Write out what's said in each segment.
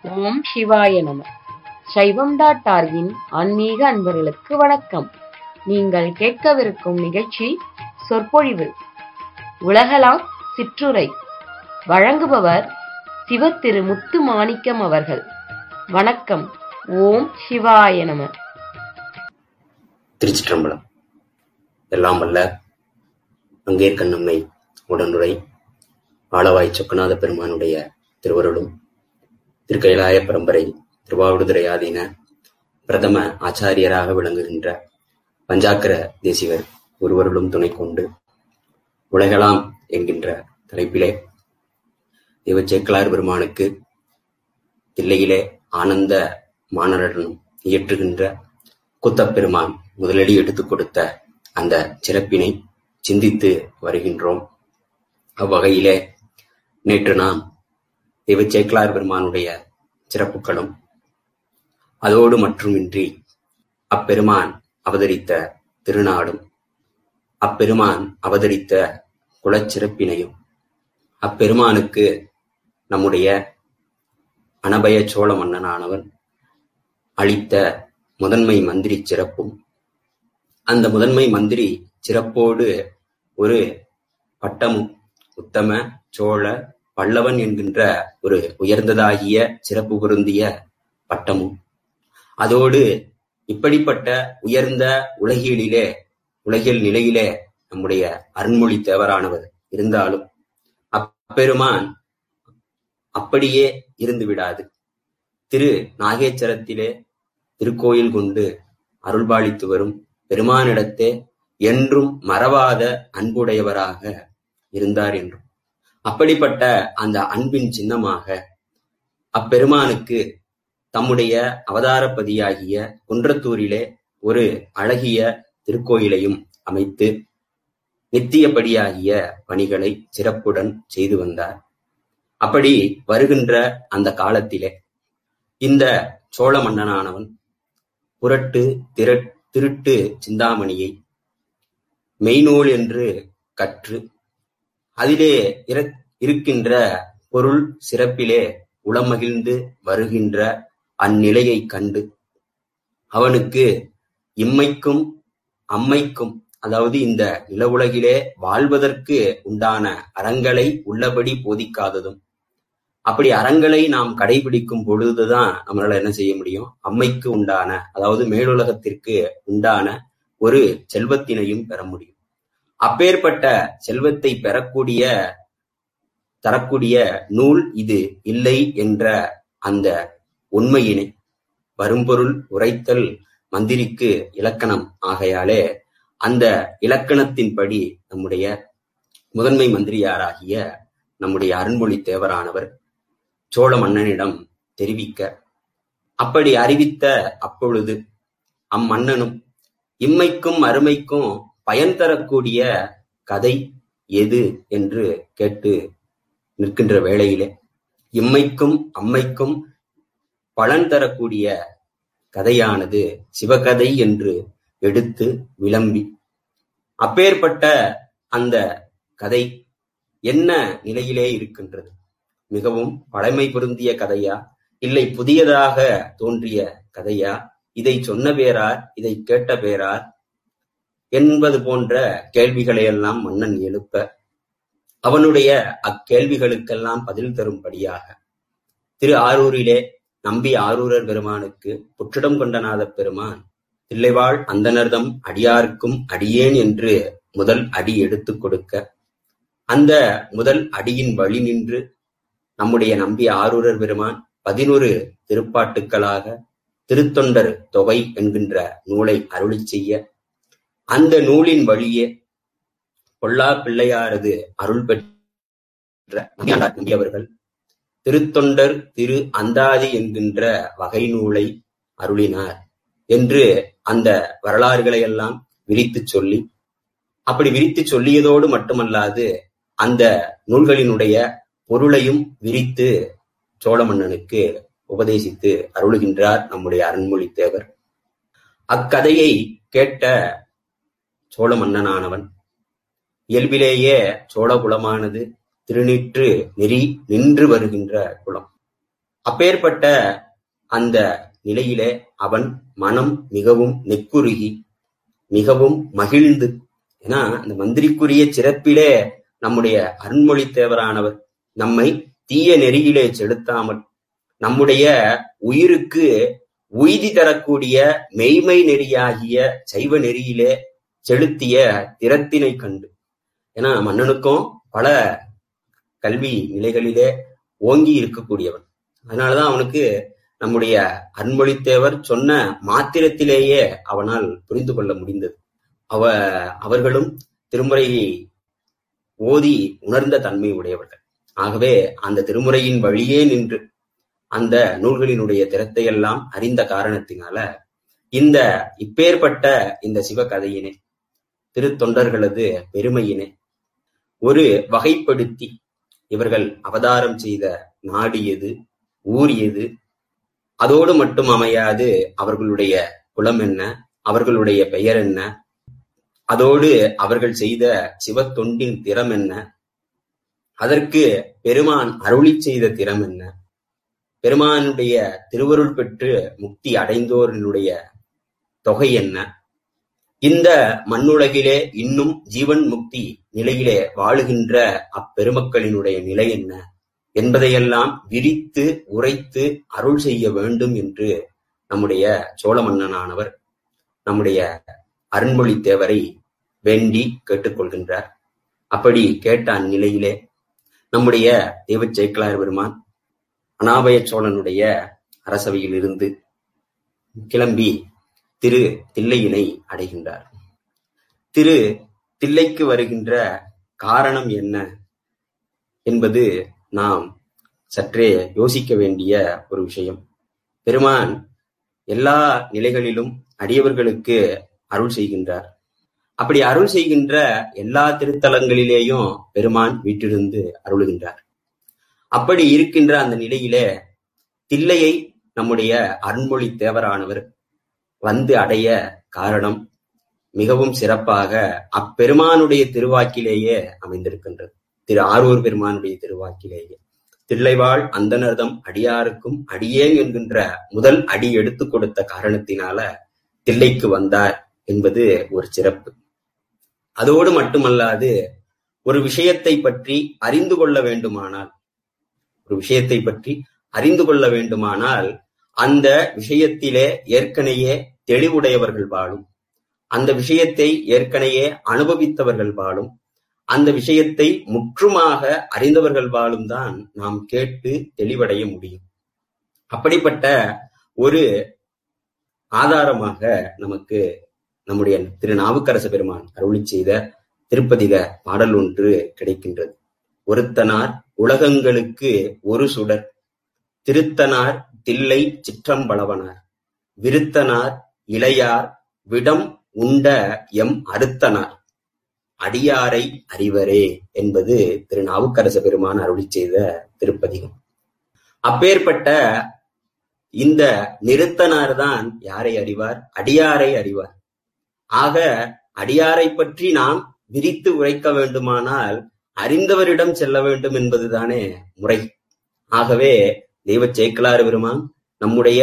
ஓம் சிவாய நம சைவம் டாட் ஆர்கின் ஆன்மீக அன்பர்களுக்கு வணக்கம் நீங்கள் கேட்கவிருக்கும் நிகழ்ச்சி சொற்பொழிவு உலகலாம் சிற்றுரை வழங்குபவர் சிவ திரு முத்து மாணிக்கம் அவர்கள் வணக்கம் ஓம் சிவாய நம திருச்சிற்றம்பலம் எல்லாம் வல்ல அங்கேற்கண்ணம்மை உடனுரை ஆளவாய் சொக்கநாத பெருமானுடைய திருவருளும் திருக்கைலாய பரம்பரை திருவாவடுதுறை ஆதீன பிரதம ஆச்சாரியராக விளங்குகின்ற பஞ்சாக்கர தேசிகர் ஒருவருளும் துணை கொண்டு உலகலாம் என்கின்ற தலைப்பிலே இவச்சேக்கலார் பெருமானுக்கு தில்லையிலே ஆனந்த மாணரனும் இயற்றுகின்ற குத்தப்பெருமான் முதலடி எடுத்துக் கொடுத்த அந்த சிறப்பினை சிந்தித்து வருகின்றோம் அவ்வகையிலே நேற்று நாம் தெய்வச்சேக்கலார் பெருமானுடைய சிறப்புகளும் அதோடு மட்டுமின்றி அப்பெருமான் அவதரித்த திருநாடும் அப்பெருமான் அவதரித்த குலச்சிறப்பினையும் அப்பெருமானுக்கு நம்முடைய அனபய சோழ மன்னனானவன் அளித்த முதன்மை மந்திரி சிறப்பும் அந்த முதன்மை மந்திரி சிறப்போடு ஒரு பட்டமும் உத்தம சோழ பல்லவன் என்கின்ற ஒரு உயர்ந்ததாகிய சிறப்பு பொருந்திய பட்டமும் அதோடு இப்படிப்பட்ட உயர்ந்த உலகியலிலே உலகியல் நிலையிலே நம்முடைய அருண்மொழி தேவரானவர் இருந்தாலும் அப்பெருமான் அப்படியே இருந்து விடாது திரு நாகேச்சரத்திலே திருக்கோயில் கொண்டு அருள்பாலித்து வரும் பெருமானிடத்தே என்றும் மறவாத அன்புடையவராக இருந்தார் என்றும் அப்படிப்பட்ட அந்த அன்பின் சின்னமாக அப்பெருமானுக்கு தம்முடைய அவதாரப்பதியாகிய குன்றத்தூரிலே ஒரு அழகிய திருக்கோயிலையும் அமைத்து நித்தியப்படியாகிய பணிகளை சிறப்புடன் செய்து வந்தார் அப்படி வருகின்ற அந்த காலத்திலே இந்த சோழ மன்னனானவன் புரட்டு திர திருட்டு சிந்தாமணியை மெய்நூல் என்று கற்று அதிலே இருக்கின்ற பொருள் சிறப்பிலே உளமகிழ்ந்து வருகின்ற அந்நிலையைக் கண்டு அவனுக்கு இம்மைக்கும் அம்மைக்கும் அதாவது இந்த நில உலகிலே வாழ்வதற்கு உண்டான அறங்களை உள்ளபடி போதிக்காததும் அப்படி அறங்களை நாம் கடைபிடிக்கும் பொழுதுதான் நம்மளால என்ன செய்ய முடியும் அம்மைக்கு உண்டான அதாவது மேலுலகத்திற்கு உண்டான ஒரு செல்வத்தினையும் பெற முடியும் அப்பேற்பட்ட செல்வத்தை பெறக்கூடிய தரக்கூடிய நூல் இது இல்லை என்ற அந்த உண்மையினை வரும்பொருள் உரைத்தல் மந்திரிக்கு இலக்கணம் ஆகையாலே அந்த இலக்கணத்தின்படி நம்முடைய முதன்மை மந்திரியாராகிய நம்முடைய அருண்மொழி தேவரானவர் சோழ மன்னனிடம் தெரிவிக்க அப்படி அறிவித்த அப்பொழுது அம்மன்னனும் இம்மைக்கும் அருமைக்கும் பயன் தரக்கூடிய கதை எது என்று கேட்டு நிற்கின்ற வேளையிலே இம்மைக்கும் அம்மைக்கும் பலன் தரக்கூடிய கதையானது சிவகதை என்று எடுத்து விளம்பி அப்பேற்பட்ட அந்த கதை என்ன நிலையிலே இருக்கின்றது மிகவும் பழமை பொருந்திய கதையா இல்லை புதியதாக தோன்றிய கதையா இதை சொன்ன பேரார் இதை கேட்ட பேரார் என்பது போன்ற கேள்விகளை எல்லாம் மன்னன் எழுப்ப அவனுடைய அக்கேள்விகளுக்கெல்லாம் பதில் தரும்படியாக திரு ஆரூரிலே நம்பி ஆரூரர் பெருமானுக்கு புற்றிடம் கொண்டநாத பெருமான் தில்லைவாழ் அந்தனர்தம் அடியாருக்கும் அடியேன் என்று முதல் அடி எடுத்துக் கொடுக்க அந்த முதல் அடியின் வழி நின்று நம்முடைய நம்பி ஆரூரர் பெருமான் பதினொரு திருப்பாட்டுக்களாக திருத்தொண்டர் தொகை என்கின்ற நூலை அருளி செய்ய அந்த நூலின் வழியே பொல்லா பிள்ளையாரது அருள் பெற்ற நம்பி அவர்கள் திருத்தொண்டர் திரு அந்தாதி என்கின்ற வகை நூலை அருளினார் என்று அந்த வரலாறுகளை எல்லாம் விரித்து சொல்லி அப்படி விரித்து சொல்லியதோடு மட்டுமல்லாது அந்த நூல்களினுடைய பொருளையும் விரித்து சோழ மன்னனுக்கு உபதேசித்து அருளுகின்றார் நம்முடைய அருண்மொழி தேவர் அக்கதையை கேட்ட சோழ மன்னனானவன் இயல்பிலேயே சோழ குலமானது திருநீற்று நெறி நின்று வருகின்ற குலம் அப்பேற்பட்ட அந்த நிலையிலே அவன் மனம் மிகவும் நெக்குருகி மிகவும் மகிழ்ந்து ஏன்னா அந்த மந்திரிக்குரிய சிறப்பிலே நம்முடைய அருண்மொழி தேவரானவர் நம்மை தீய நெறியிலே செலுத்தாமல் நம்முடைய உயிருக்கு உய்தி தரக்கூடிய மெய்மை நெறியாகிய சைவ நெறியிலே செலுத்திய திறத்தினை கண்டு ஏன்னா மன்னனுக்கும் பல கல்வி நிலைகளிலே ஓங்கி இருக்கக்கூடியவன் அதனாலதான் அவனுக்கு நம்முடைய அன்மொழித்தேவர் சொன்ன மாத்திரத்திலேயே அவனால் புரிந்து கொள்ள முடிந்தது அவ அவர்களும் திருமுறையை ஓதி உணர்ந்த தன்மை உடையவர்கள் ஆகவே அந்த திருமுறையின் வழியே நின்று அந்த நூல்களினுடைய திறத்தையெல்லாம் அறிந்த காரணத்தினால இந்த இப்பேற்பட்ட இந்த சிவகதையினை திருத்தொண்டர்களது பெருமையினை ஒரு வகைப்படுத்தி இவர்கள் அவதாரம் செய்த நாடு எது ஊர் எது அதோடு மட்டும் அமையாது அவர்களுடைய குலம் என்ன அவர்களுடைய பெயர் என்ன அதோடு அவர்கள் செய்த சிவத்தொண்டின் திறம் என்ன அதற்கு பெருமான் அருளி செய்த திறம் என்ன பெருமானுடைய திருவருள் பெற்று முக்தி அடைந்தோரினுடைய தொகை என்ன இந்த மண்ணுலகிலே இன்னும் ஜீவன் முக்தி நிலையிலே வாழுகின்ற அப்பெருமக்களினுடைய நிலை என்ன என்பதையெல்லாம் விரித்து உரைத்து அருள் செய்ய வேண்டும் என்று நம்முடைய சோழ மன்னனானவர் நம்முடைய அருண்மொழி தேவரை வேண்டி கேட்டுக்கொள்கின்றார் அப்படி கேட்ட அந்நிலையிலே நம்முடைய தேவ ஜெயக்கலார் பெருமான் அனாபய சோழனுடைய அரசவையில் இருந்து கிளம்பி திரு தில்லையினை அடைகின்றார் திரு தில்லைக்கு வருகின்ற காரணம் என்ன என்பது நாம் சற்றே யோசிக்க வேண்டிய ஒரு விஷயம் பெருமான் எல்லா நிலைகளிலும் அடியவர்களுக்கு அருள் செய்கின்றார் அப்படி அருள் செய்கின்ற எல்லா திருத்தலங்களிலேயும் பெருமான் வீட்டிலிருந்து அருளுகின்றார் அப்படி இருக்கின்ற அந்த நிலையிலே தில்லையை நம்முடைய அருண்மொழி தேவரானவர் வந்து அடைய காரணம் மிகவும் சிறப்பாக அப்பெருமானுடைய திருவாக்கிலேயே அமைந்திருக்கின்றது திரு ஆரூர் பெருமானுடைய திருவாக்கிலேயே தில்லைவாழ் அந்தனர்தம் அடியாருக்கும் அடியேன் என்கின்ற முதல் அடி எடுத்து கொடுத்த காரணத்தினால தில்லைக்கு வந்தார் என்பது ஒரு சிறப்பு அதோடு மட்டுமல்லாது ஒரு விஷயத்தை பற்றி அறிந்து கொள்ள வேண்டுமானால் ஒரு விஷயத்தை பற்றி அறிந்து கொள்ள வேண்டுமானால் அந்த விஷயத்திலே ஏற்கனவே தெளிவுடையவர்கள் வாழும் அந்த விஷயத்தை ஏற்கனவே அனுபவித்தவர்கள் வாழும் அந்த விஷயத்தை முற்றுமாக அறிந்தவர்கள் வாழும் தான் நாம் கேட்டு தெளிவடைய முடியும் அப்படிப்பட்ட ஒரு ஆதாரமாக நமக்கு நம்முடைய திரு நாவுக்கரச பெருமான் அருளி செய்த திருப்பதிக பாடல் ஒன்று கிடைக்கின்றது ஒருத்தனார் உலகங்களுக்கு ஒரு சுடர் திருத்தனார் தில்லை சிற்றம்பளவனார் விருத்தனார் இளையார் விடம் உண்ட எம் அறுத்தனார் அடியாரை அறிவரே என்பது திரு நாவுக்கரச பெருமான் அருளி செய்த திருப்பதிகம் அப்பேற்பட்ட இந்த நிறுத்தனார் தான் யாரை அறிவார் அடியாரை அறிவார் ஆக அடியாரை பற்றி நாம் விரித்து உரைக்க வேண்டுமானால் அறிந்தவரிடம் செல்ல வேண்டும் என்பதுதானே முறை ஆகவே தெய்வ சேக்கலாறு பெருமான் நம்முடைய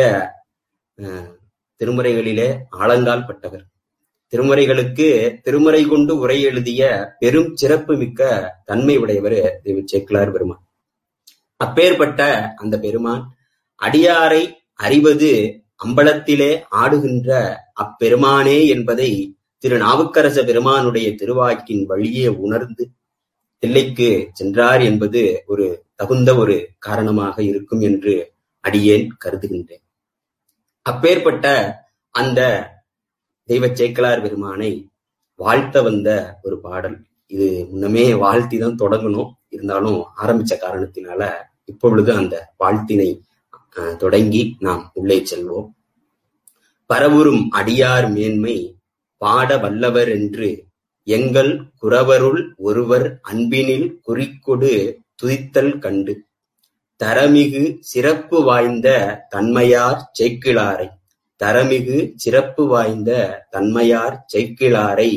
திருமுறைகளிலே ஆழங்கால் பட்டவர் திருமுறைகளுக்கு திருமுறை கொண்டு உரை எழுதிய பெரும் சிறப்பு மிக்க தன்மை உடையவர் தெய்வ சேக்கலார் பெருமான் அப்பேற்பட்ட அந்த பெருமான் அடியாரை அறிவது அம்பலத்திலே ஆடுகின்ற அப்பெருமானே என்பதை திரு நாவுக்கரச பெருமானுடைய திருவாக்கின் வழியே உணர்ந்து தில்லைக்கு சென்றார் என்பது ஒரு தகுந்த ஒரு காரணமாக இருக்கும் என்று அடியேன் கருதுகின்றேன் அப்பேற்பட்ட அந்த தெய்வ சேக்கலார் பெருமானை வாழ்த்த வந்த ஒரு பாடல் இது முன்னமே வாழ்த்தி தான் தொடங்கணும் இருந்தாலும் ஆரம்பிச்ச காரணத்தினால இப்பொழுது அந்த வாழ்த்தினை தொடங்கி நாம் உள்ளே செல்வோம் பரவுறும் அடியார் மேன்மை பாட வல்லவர் என்று எங்கள் குறவருள் ஒருவர் அன்பினில் குறிக்கொடு துதித்தல் கண்டு தரமிகு சிறப்பு வாய்ந்த தன்மையார் செய்கிழாரை தரமிகு சிறப்பு வாய்ந்த தன்மையார் செய்கிழாரை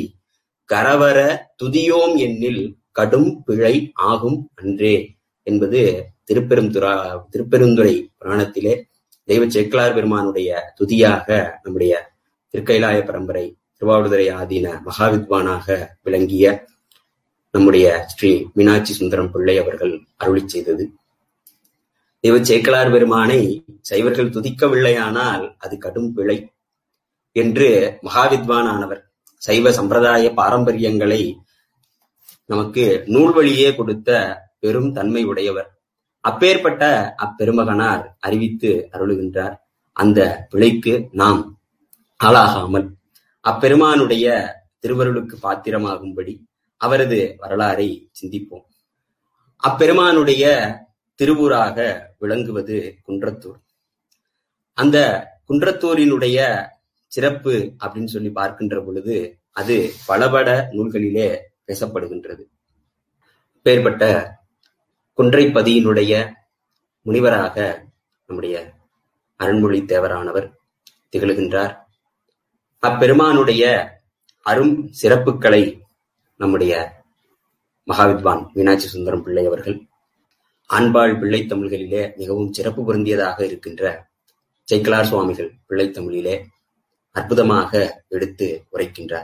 கரவர துதியோம் எண்ணில் கடும் பிழை ஆகும் அன்றே என்பது திருப்பெருந்துரா திருப்பெருந்துறை புராணத்திலே தெய்வ சேக்கலார் பெருமானுடைய துதியாக நம்முடைய திருக்கைலாய பரம்பரை திருவாவடுதுறை ஆதீன மகாவித்வானாக விளங்கிய நம்முடைய ஸ்ரீ மீனாட்சி சுந்தரம் பிள்ளை அவர்கள் அருளி செய்தது தெய்வ சேக்கலார் பெருமானை சைவர்கள் துதிக்கவில்லையானால் அது கடும் பிழை என்று மகாவித்வானானவர் சைவ சம்பிரதாய பாரம்பரியங்களை நமக்கு நூல் வழியே கொடுத்த பெரும் தன்மை உடையவர் அப்பேற்பட்ட அப்பெருமகனார் அறிவித்து அருளுகின்றார் அந்த பிழைக்கு நாம் ஆளாகாமல் அப்பெருமானுடைய திருவருளுக்கு பாத்திரமாகும்படி அவரது வரலாறை சிந்திப்போம் அப்பெருமானுடைய திருவூராக விளங்குவது குன்றத்தூர் அந்த குன்றத்தூரினுடைய சிறப்பு அப்படின்னு சொல்லி பார்க்கின்ற பொழுது அது பலபட நூல்களிலே பேசப்படுகின்றது பேர்பட்ட குன்றைப்பதியினுடைய முனிவராக நம்முடைய அருண்மொழி தேவரானவர் திகழ்கின்றார் அப்பெருமானுடைய அரும் சிறப்புகளை நம்முடைய மகாவித்வான் மீனாட்சி சுந்தரம் பிள்ளை அவர்கள் ஆண்பாள் பிள்ளை தமிழ்களிலே மிகவும் சிறப்பு பொருந்தியதாக இருக்கின்ற சேக்கலார் சுவாமிகள் பிள்ளை தமிழிலே அற்புதமாக எடுத்து உரைக்கின்றார்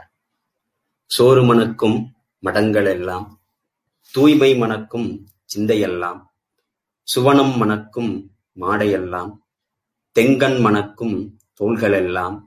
சோறு மணக்கும் மடங்கள் எல்லாம் தூய்மை மணக்கும் சிந்தையெல்லாம் சுவனம் மணக்கும் மாடையெல்லாம் தெங்கன் மணக்கும் தோள்களெல்லாம்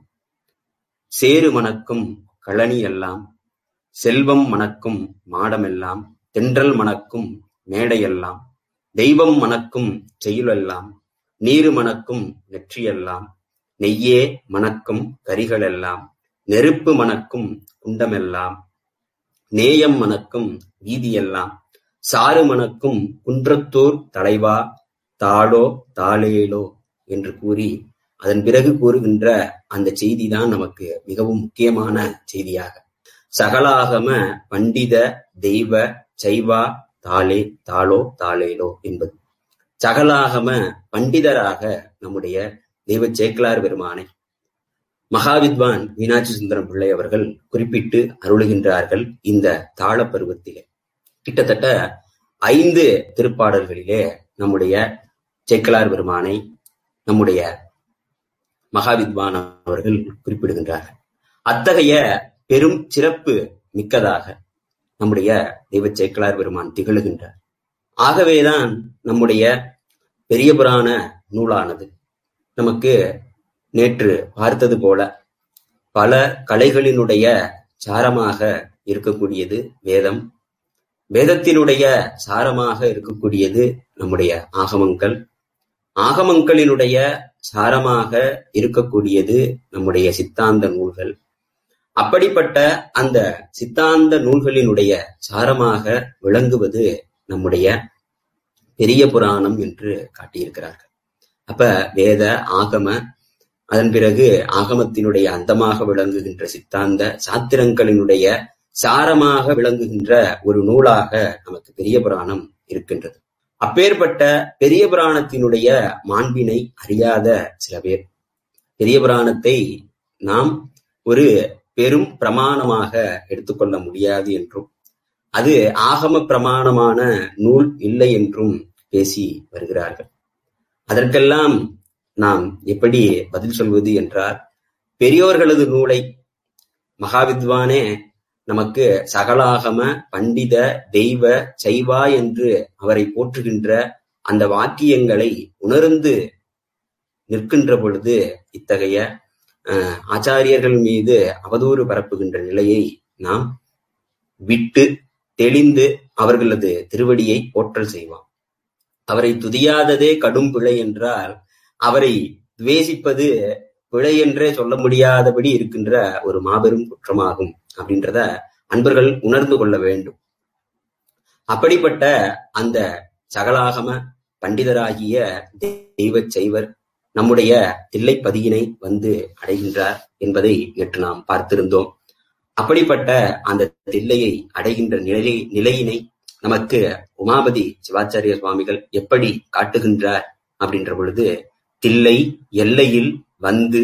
சேறு மணக்கும் களனி எல்லாம் செல்வம் மணக்கும் மாடமெல்லாம் தென்றல் மணக்கும் மேடையெல்லாம் தெய்வம் மணக்கும் செய்யுளெல்லாம் நீரு மணக்கும் நெற்றியெல்லாம் நெய்யே மணக்கும் கரிகளெல்லாம் நெருப்பு மணக்கும் குண்டமெல்லாம் நேயம் மணக்கும் வீதியெல்லாம் சாறு மணக்கும் குன்றத்தூர் தலைவா தாளோ தாளேலோ என்று கூறி அதன் பிறகு கூறுகின்ற அந்த செய்திதான் நமக்கு மிகவும் முக்கியமான செய்தியாக சகலாகம பண்டித தெய்வ சைவா தாளே தாளோ தாளேலோ என்பது சகலாகம பண்டிதராக நம்முடைய தெய்வ சேக்கலார் பெருமானை மகாவித்வான் மீனாட்சி சுந்தரம் பிள்ளை அவர்கள் குறிப்பிட்டு அருளுகின்றார்கள் இந்த தாள பருவத்திலே கிட்டத்தட்ட ஐந்து திருப்பாடல்களிலே நம்முடைய சேக்கலார் பெருமானை நம்முடைய மகாவித்வான் அவர்கள் குறிப்பிடுகின்றார்கள் அத்தகைய பெரும் சிறப்பு மிக்கதாக நம்முடைய தெய்வ சேக்கலார் பெருமான் திகழுகின்றார் ஆகவேதான் நம்முடைய பெரிய புராண நூலானது நமக்கு நேற்று பார்த்தது போல பல கலைகளினுடைய சாரமாக இருக்கக்கூடியது வேதம் வேதத்தினுடைய சாரமாக இருக்கக்கூடியது நம்முடைய ஆகமங்கள் ஆகமங்களினுடைய சாரமாக இருக்கக்கூடியது நம்முடைய சித்தாந்த நூல்கள் அப்படிப்பட்ட அந்த சித்தாந்த நூல்களினுடைய சாரமாக விளங்குவது நம்முடைய பெரிய புராணம் என்று காட்டியிருக்கிறார்கள் அப்ப வேத ஆகம அதன் பிறகு ஆகமத்தினுடைய அந்தமாக விளங்குகின்ற சித்தாந்த சாத்திரங்களினுடைய சாரமாக விளங்குகின்ற ஒரு நூலாக நமக்கு பெரிய புராணம் இருக்கின்றது அப்பேற்பட்ட பெரிய புராணத்தினுடைய மாண்பினை அறியாத சில பேர் பெரிய புராணத்தை நாம் ஒரு பெரும் பிரமாணமாக எடுத்துக்கொள்ள முடியாது என்றும் அது ஆகம பிரமாணமான நூல் இல்லை என்றும் பேசி வருகிறார்கள் அதற்கெல்லாம் நாம் எப்படி பதில் சொல்வது என்றால் பெரியோர்களது நூலை மகாவித்வானே நமக்கு சகலாகம பண்டித தெய்வ சைவா என்று அவரை போற்றுகின்ற அந்த வாக்கியங்களை உணர்ந்து நிற்கின்ற பொழுது இத்தகைய ஆச்சாரியர்கள் மீது அவதூறு பரப்புகின்ற நிலையை நாம் விட்டு தெளிந்து அவர்களது திருவடியை போற்றல் செய்வோம் அவரை துதியாததே கடும் பிழை என்றால் அவரை துவேசிப்பது பிழை என்றே சொல்ல முடியாதபடி இருக்கின்ற ஒரு மாபெரும் குற்றமாகும் அப்படின்றத அன்பர்கள் உணர்ந்து கொள்ள வேண்டும் அப்படிப்பட்ட அந்த சகலாகம பண்டிதராகிய தெய்வ செய்வர் நம்முடைய தில்லைப்பதியினை வந்து அடைகின்றார் என்பதை நேற்று நாம் பார்த்திருந்தோம் அப்படிப்பட்ட அந்த தில்லையை அடைகின்ற நிலை நிலையினை நமக்கு உமாபதி சிவாச்சாரிய சுவாமிகள் எப்படி காட்டுகின்றார் அப்படின்ற பொழுது தில்லை எல்லையில் வந்து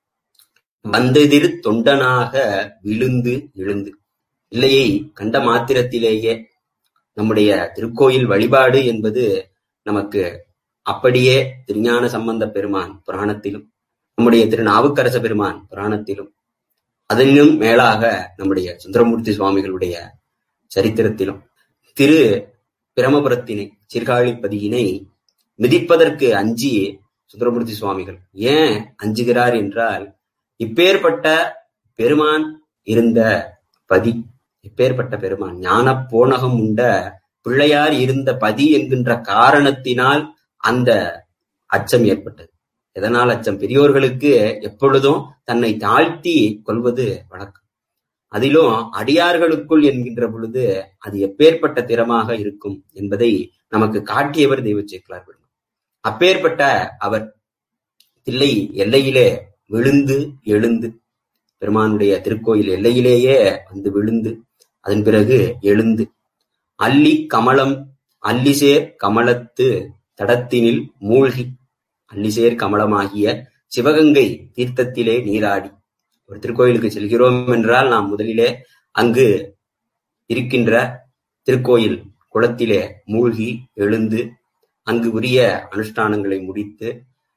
வந்தெதிர் தொண்டனாக விழுந்து எழுந்து இல்லையை கண்ட மாத்திரத்திலேயே நம்முடைய திருக்கோயில் வழிபாடு என்பது நமக்கு அப்படியே திருஞான சம்பந்த பெருமான் புராணத்திலும் நம்முடைய திருநாவுக்கரச பெருமான் புராணத்திலும் அதிலும் மேலாக நம்முடைய சுந்தரமூர்த்தி சுவாமிகளுடைய சரித்திரத்திலும் திரு பிரமபுரத்தினை சீர்காழிப்பதியினை மிதிப்பதற்கு அஞ்சி சுந்தரமூர்த்தி சுவாமிகள் ஏன் அஞ்சுகிறார் என்றால் இப்பேற்பட்ட பெருமான் இருந்த பதி இப்பேற்பட்ட பெருமான் ஞான போனகம் உண்ட பிள்ளையார் இருந்த பதி என்கின்ற காரணத்தினால் அந்த அச்சம் ஏற்பட்டது எதனால் அச்சம் பெரியோர்களுக்கு எப்பொழுதும் தன்னை தாழ்த்தி கொள்வது வழக்கம் அதிலும் அடியார்களுக்குள் என்கின்ற பொழுது அது எப்பேற்பட்ட திறமாக இருக்கும் என்பதை நமக்கு காட்டியவர் தெய்வ சேக்கலார் பெருமான் அப்பேற்பட்ட அவர் தில்லை எல்லையிலே விழுந்து எழுந்து பெருமானுடைய திருக்கோயில் எல்லையிலேயே வந்து விழுந்து அதன் பிறகு எழுந்து அல்லி கமலம் அல்லிசேர் கமலத்து தடத்தினில் மூழ்கி அல்லிசேர் கமலமாகிய சிவகங்கை தீர்த்தத்திலே நீராடி ஒரு திருக்கோயிலுக்கு செல்கிறோம் என்றால் நாம் முதலிலே அங்கு இருக்கின்ற திருக்கோயில் குளத்திலே மூழ்கி எழுந்து அங்கு உரிய அனுஷ்டானங்களை முடித்து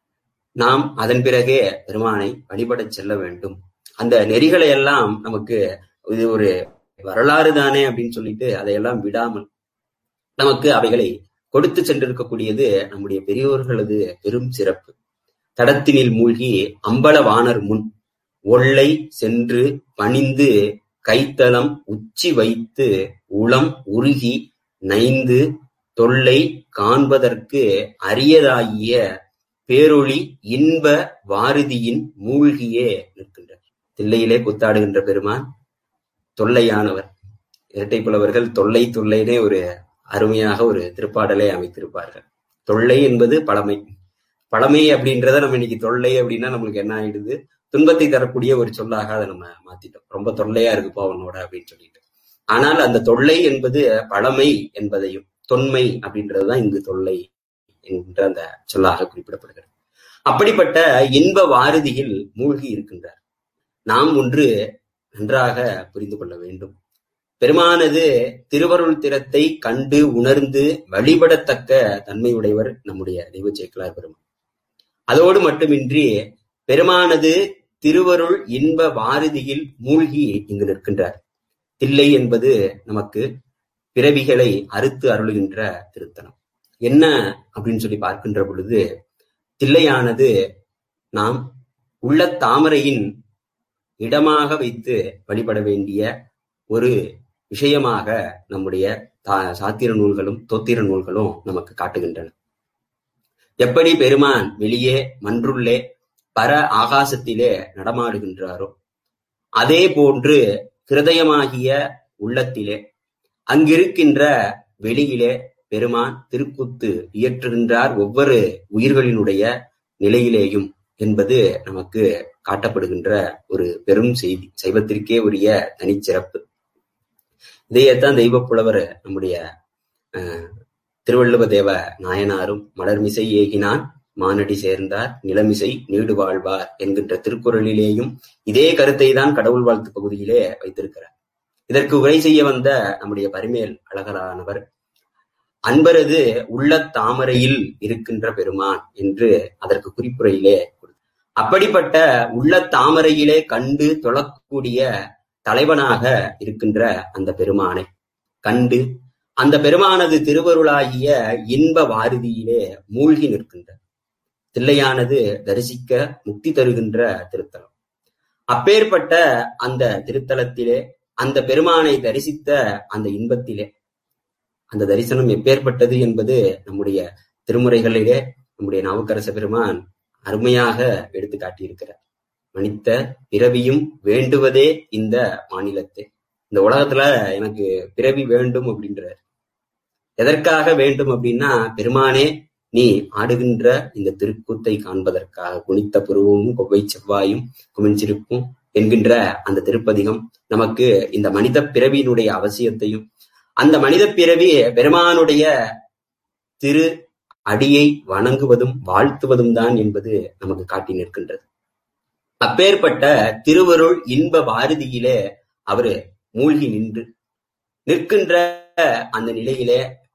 நாம் அதன் பிறகே பெருமானை வழிபடச் செல்ல வேண்டும் அந்த நெறிகளை எல்லாம் நமக்கு இது ஒரு வரலாறு தானே அப்படின்னு சொல்லிட்டு அதையெல்லாம் விடாமல் நமக்கு அவைகளை கொடுத்து சென்றிருக்கக்கூடியது நம்முடைய பெரியோர்களது பெரும் சிறப்பு தடத்தினில் மூழ்கி அம்பல வாணர் முன் ஒல்லை சென்று பணிந்து கைத்தலம் உச்சி வைத்து உளம் உருகி நைந்து தொல்லை காண்பதற்கு அரியதாகிய பேரொளி இன்ப வாரதியின் மூழ்கியே நிற்கின்றார் தில்லையிலே குத்தாடுகின்ற பெருமான் தொல்லையானவர் இரட்டை புலவர்கள் தொல்லை தொல்லைனே ஒரு அருமையாக ஒரு திருப்பாடலை அமைத்திருப்பார்கள் தொல்லை என்பது பழமை பழமை அப்படின்றத நம்ம இன்னைக்கு தொல்லை அப்படின்னா நம்மளுக்கு என்ன ஆயிடுது துன்பத்தை தரக்கூடிய ஒரு சொல்லாக அதை நம்ம மாத்திட்டோம் ரொம்ப தொல்லையா இருக்குப்பா உன்னோட அப்படின்னு சொல்லிட்டு ஆனால் அந்த தொல்லை என்பது பழமை என்பதையும் தொன்மை அப்படின்றதுதான் இங்கு தொல்லை என்ற அந்த சொல்லாக குறிப்பிடப்படுகிறது அப்படிப்பட்ட இன்ப வாரதியில் மூழ்கி இருக்கின்றார் நாம் ஒன்று நன்றாக புரிந்து கொள்ள வேண்டும் பெருமானது திருவருள் திறத்தை கண்டு உணர்ந்து வழிபடத்தக்க தன்மையுடையவர் நம்முடைய தெய்வ சேக்கலார் பெருமான் அதோடு மட்டுமின்றி பெருமானது திருவருள் இன்ப வாரதியில் மூழ்கி இங்கு நிற்கின்றார் தில்லை என்பது நமக்கு பிறவிகளை அறுத்து அருளுகின்ற திருத்தலம் என்ன அப்படின்னு சொல்லி பார்க்கின்ற பொழுது தில்லையானது நாம் உள்ள தாமரையின் இடமாக வைத்து வழிபட வேண்டிய ஒரு விஷயமாக நம்முடைய சாத்திர நூல்களும் தோத்திர நூல்களும் நமக்கு காட்டுகின்றன எப்படி பெருமான் வெளியே மன்றுள்ளே பர ஆகாசத்திலே நடமாடுகின்றாரோ அதே போன்று ஹிருதயமாகிய உள்ளத்திலே அங்கிருக்கின்ற வெளியிலே பெருமான் திருக்குத்து இயற்றுகின்றார் ஒவ்வொரு உயிர்களினுடைய நிலையிலேயும் என்பது நமக்கு காட்டப்படுகின்ற ஒரு பெரும் செய்தி சைவத்திற்கே உரிய தனிச்சிறப்பு இதையத்தான் தெய்வ புலவர் நம்முடைய திருவள்ளுவ தேவ நாயனாரும் மலர்மிசை ஏகினான் மானடி சேர்ந்தார் நிலமிசை நீடு வாழ்வார் என்கின்ற திருக்குறளிலேயும் இதே கருத்தை தான் கடவுள் வாழ்த்து பகுதியிலே வைத்திருக்கிறார் இதற்கு உரை செய்ய வந்த நம்முடைய பரிமேல் அழகரானவர் அன்பரது உள்ள தாமரையில் இருக்கின்ற பெருமான் என்று அதற்கு குறிப்புரையிலே அப்படிப்பட்ட உள்ள தாமரையிலே கண்டு தொழக்கூடிய தலைவனாக இருக்கின்ற அந்த பெருமானை கண்டு அந்த பெருமானது திருவருளாகிய இன்ப வாரதியிலே மூழ்கி நிற்கின்ற தில்லையானது தரிசிக்க முக்தி தருகின்ற திருத்தலம் அப்பேற்பட்ட அந்த திருத்தலத்திலே அந்த பெருமானை தரிசித்த அந்த இன்பத்திலே அந்த தரிசனம் எப்பேற்பட்டது என்பது நம்முடைய திருமுறைகளிலே நம்முடைய நாவுக்கரச பெருமான் அருமையாக எடுத்து காட்டியிருக்கிறார் மனித பிறவியும் வேண்டுவதே இந்த மாநிலத்தை இந்த உலகத்துல எனக்கு பிறவி வேண்டும் அப்படின்றார் எதற்காக வேண்டும் அப்படின்னா பெருமானே நீ ஆடுகின்ற இந்த திருக்கூத்தை காண்பதற்காக குனித்த புருவமும் கொவ்வை செவ்வாயும் குமிஞ்சிருப்பும் என்கின்ற அந்த திருப்பதிகம் நமக்கு இந்த மனித பிறவியினுடைய அவசியத்தையும் அந்த மனித பிறவி பெருமானுடைய திரு அடியை வணங்குவதும் வாழ்த்துவதும் தான் என்பது நமக்கு காட்டி நிற்கின்றது அப்பேற்பட்ட திருவருள் இன்ப பாரதியிலே அவரு மூழ்கி நின்று நிற்கின்ற அந்த நிலையிலே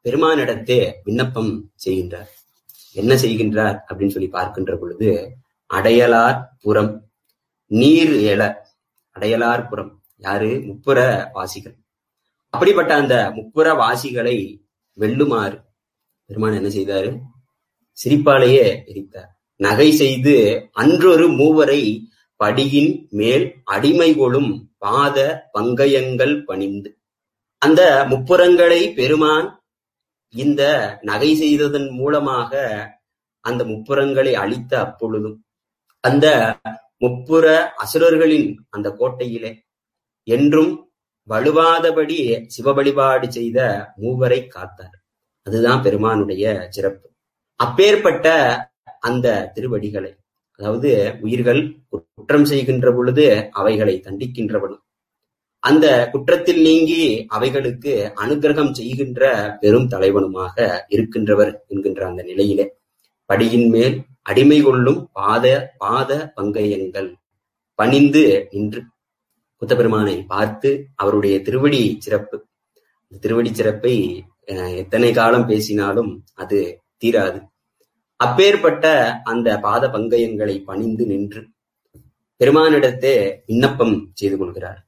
பெருமானிடத்தே விண்ணப்பம் செய்கின்றார் என்ன செய்கின்றார் அப்படின்னு சொல்லி பார்க்கின்ற பொழுது அடையலார் புறம் நீர் எழ அடையலார் புறம் யாரு முப்புற வாசிகள் அப்படிப்பட்ட அந்த முப்புற வாசிகளை வெல்லுமாறு பெருமான் என்ன செய்தாரு சிரிப்பாலேயே எரித்தார் நகை செய்து அன்றொரு மூவரை படியின் மேல் அடிமை கொளும் பாத பங்கயங்கள் பணிந்து அந்த முப்புறங்களை பெருமான் இந்த நகை செய்ததன் மூலமாக அந்த முப்புறங்களை அழித்த அப்பொழுதும் அந்த முப்புற அசுரர்களின் அந்த கோட்டையிலே என்றும் வலுவாதபடி சிவ வழிபாடு செய்த மூவரை காத்தார் அதுதான் பெருமானுடைய சிறப்பு அப்பேற்பட்ட அந்த திருவடிகளை அதாவது உயிர்கள் குற்றம் செய்கின்ற பொழுது அவைகளை தண்டிக்கின்றவனும் அந்த குற்றத்தில் நீங்கி அவைகளுக்கு அனுகிரகம் செய்கின்ற பெரும் தலைவனுமாக இருக்கின்றவர் என்கின்ற அந்த நிலையிலே படியின் மேல் அடிமை கொள்ளும் பாத பாத பங்கயங்கள் பணிந்து நின்று புத்தபெருமானை பார்த்து அவருடைய திருவடி சிறப்பு திருவடி சிறப்பை எத்தனை காலம் பேசினாலும் அது தீராது அப்பேற்பட்ட அந்த பாத பங்கயங்களை பணிந்து நின்று பெருமானிடத்தே விண்ணப்பம் செய்து கொள்கிறார்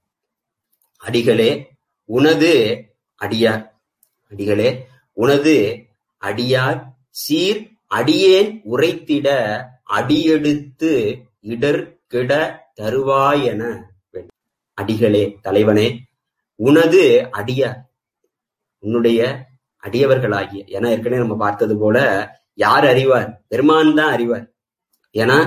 அடிகளே உனது அடியார் அடிகளே உனது அடியார் சீர் அடியேன் உரைத்திட அடியெடுத்து இடர் கிட தருவாயென அடிகளே தலைவனே உனது அடியார் உன்னுடைய அடியவர்களாகிய ஏன்னா ஏற்கனவே நம்ம பார்த்தது போல யார் அறிவார் பெருமான் தான் அறிவார் ஏன்னா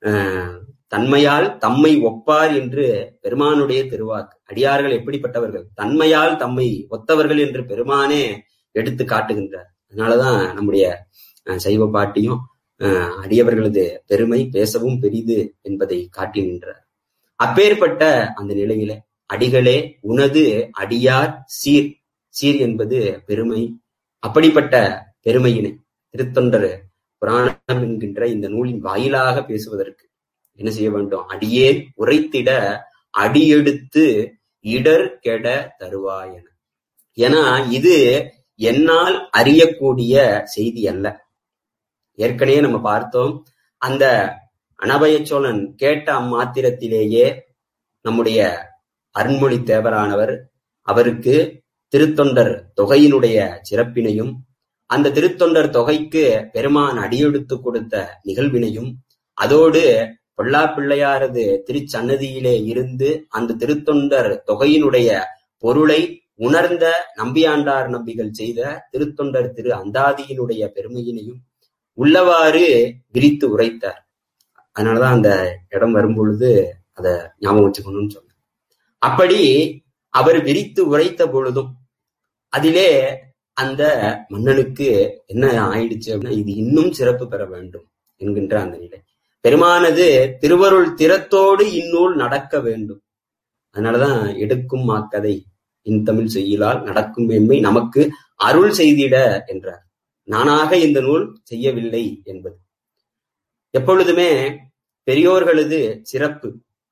தன்மையால் தம்மை ஒப்பார் என்று பெருமானுடைய திருவாக்கு அடியார்கள் எப்படிப்பட்டவர்கள் தன்மையால் தம்மை ஒத்தவர்கள் என்று பெருமானே எடுத்து காட்டுகின்றார் அதனாலதான் நம்முடைய சைவ பாட்டியும் அடியவர்களது பெருமை பேசவும் பெரிது என்பதை காட்டி நின்றார் அப்பேற்பட்ட அந்த நிலையில அடிகளே உனது அடியார் சீர் சீர் என்பது பெருமை அப்படிப்பட்ட பெருமையினை திருத்தொண்டர் புராணம் என்கின்ற இந்த நூலின் வாயிலாக பேசுவதற்கு என்ன செய்ய வேண்டும் அடியே உரைத்திட அடியெடுத்து இடர் கெட தருவாயன ஏன்னா இது என்னால் அறியக்கூடிய செய்தி அல்ல ஏற்கனவே நம்ம பார்த்தோம் அந்த அனபய சோழன் கேட்ட அம்மாத்திரத்திலேயே நம்முடைய அருண்மொழி தேவரானவர் அவருக்கு திருத்தொண்டர் தொகையினுடைய சிறப்பினையும் அந்த திருத்தொண்டர் தொகைக்கு பெருமான் அடியெடுத்து கொடுத்த நிகழ்வினையும் அதோடு பொல்லா பிள்ளையாரது திருச்சன்னதியிலே இருந்து அந்த திருத்தொண்டர் தொகையினுடைய பொருளை உணர்ந்த நம்பியாண்டார் நம்பிகள் செய்த திருத்தொண்டர் திரு அந்தாதியினுடைய பெருமையினையும் உள்ளவாறு விரித்து உரைத்தார் அதனாலதான் அந்த இடம் வரும்பொழுது அதை ஞாபகம் வச்சுக்கணும்னு சொன்னேன் அப்படி அவர் விரித்து உரைத்த பொழுதும் அதிலே அந்த மன்னனுக்கு என்ன ஆயிடுச்சு அப்படின்னா இது இன்னும் சிறப்பு பெற வேண்டும் என்கின்ற அந்த நிலை பெருமானது திருவருள் திறத்தோடு இந்நூல் நடக்க வேண்டும் அதனாலதான் எடுக்கும் மாக்கதை இன்தமிழ் செய்யலால் நடக்கும் மேன்மை நமக்கு அருள் செய்திட என்றார் நானாக இந்த நூல் செய்யவில்லை என்பது எப்பொழுதுமே பெரியோர்களது சிறப்பு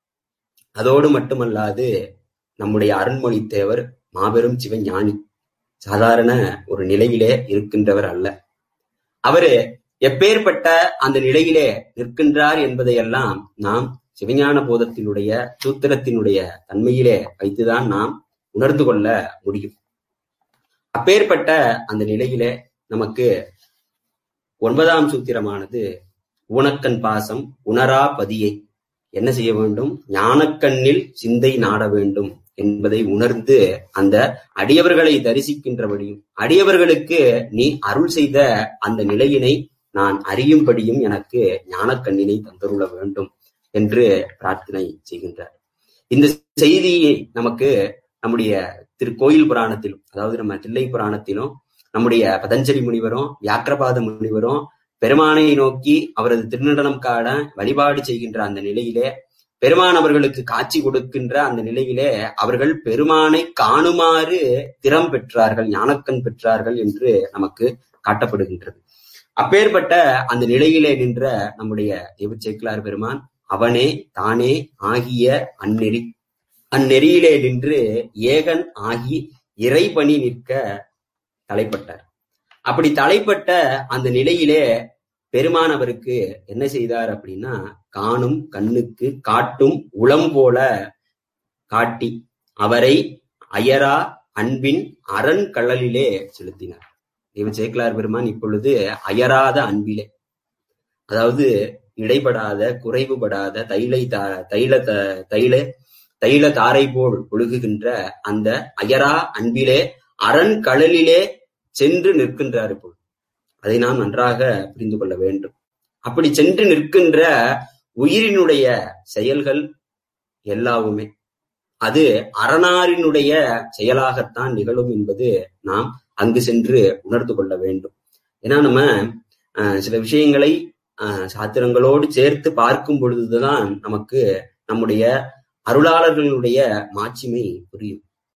அதோடு மட்டுமல்லாது நம்முடைய அருண்மொழி தேவர் மாபெரும் சிவஞானி சாதாரண ஒரு நிலையிலே இருக்கின்றவர் அல்ல அவரு எப்பேற்பட்ட அந்த நிலையிலே நிற்கின்றார் என்பதையெல்லாம் நாம் சிவஞான போதத்தினுடைய சூத்திரத்தினுடைய தன்மையிலே வைத்துதான் நாம் உணர்ந்து கொள்ள முடியும் அப்பேற்பட்ட அந்த நிலையிலே நமக்கு ஒன்பதாம் சூத்திரமானது ஊனக்கண் பாசம் உணரா பதியை என்ன செய்ய வேண்டும் ஞானக்கண்ணில் சிந்தை நாட வேண்டும் என்பதை உணர்ந்து அந்த அடியவர்களை தரிசிக்கின்றபடியும் அடியவர்களுக்கு நீ அருள் செய்த அந்த நிலையினை நான் அறியும்படியும் எனக்கு ஞானக்கண்ணினை தந்தருள வேண்டும் என்று பிரார்த்தனை செய்கின்றார் இந்த செய்தியை நமக்கு நம்முடைய திருக்கோயில் புராணத்திலும் அதாவது நம்ம தில்லை புராணத்திலும் நம்முடைய பதஞ்சலி முனிவரும் வியாக்கிரபாத முனிவரும் பெருமானை நோக்கி அவரது திருநடனம் காண வழிபாடு செய்கின்ற அந்த நிலையிலே பெருமான் அவர்களுக்கு காட்சி கொடுக்கின்ற அந்த நிலையிலே அவர்கள் பெருமானை காணுமாறு திறம் பெற்றார்கள் ஞானக்கண் பெற்றார்கள் என்று நமக்கு காட்டப்படுகின்றது அப்பேற்பட்ட அந்த நிலையிலே நின்ற நம்முடைய தேவச்சேக்கிலார் பெருமான் அவனே தானே ஆகிய அந்நெறி அந்நெறியிலே நின்று ஏகன் ஆகி இறைபணி நிற்க தலைப்பட்டார் அப்படி தலைப்பட்ட அந்த நிலையிலே பெருமானவருக்கு என்ன செய்தார் அப்படின்னா காணும் கண்ணுக்கு காட்டும் உளம் போல காட்டி அவரை அயரா அன்பின் அரண் கழலிலே செலுத்தினார் தெய்வ சேக்கலார் பெருமான் இப்பொழுது அயராத அன்பிலே அதாவது இடைபடாத குறைவுபடாத தைலை தைல தைல தைல தாரை போல் ஒழுகுகின்ற அந்த அயரா அன்பிலே அரண் கடலிலே சென்று நிற்கின்றார் இப்போ அதை நாம் நன்றாக புரிந்து கொள்ள வேண்டும் அப்படி சென்று நிற்கின்ற உயிரினுடைய செயல்கள் எல்லாவுமே அது அரணாரினுடைய செயலாகத்தான் நிகழும் என்பது நாம் அங்கு சென்று உணர்ந்து கொள்ள வேண்டும் ஏன்னா நம்ம சில விஷயங்களை சாத்திரங்களோடு சேர்த்து பார்க்கும் பொழுதுதான் நமக்கு நம்முடைய அருளாளர்களுடைய மாட்சிமை புரியும்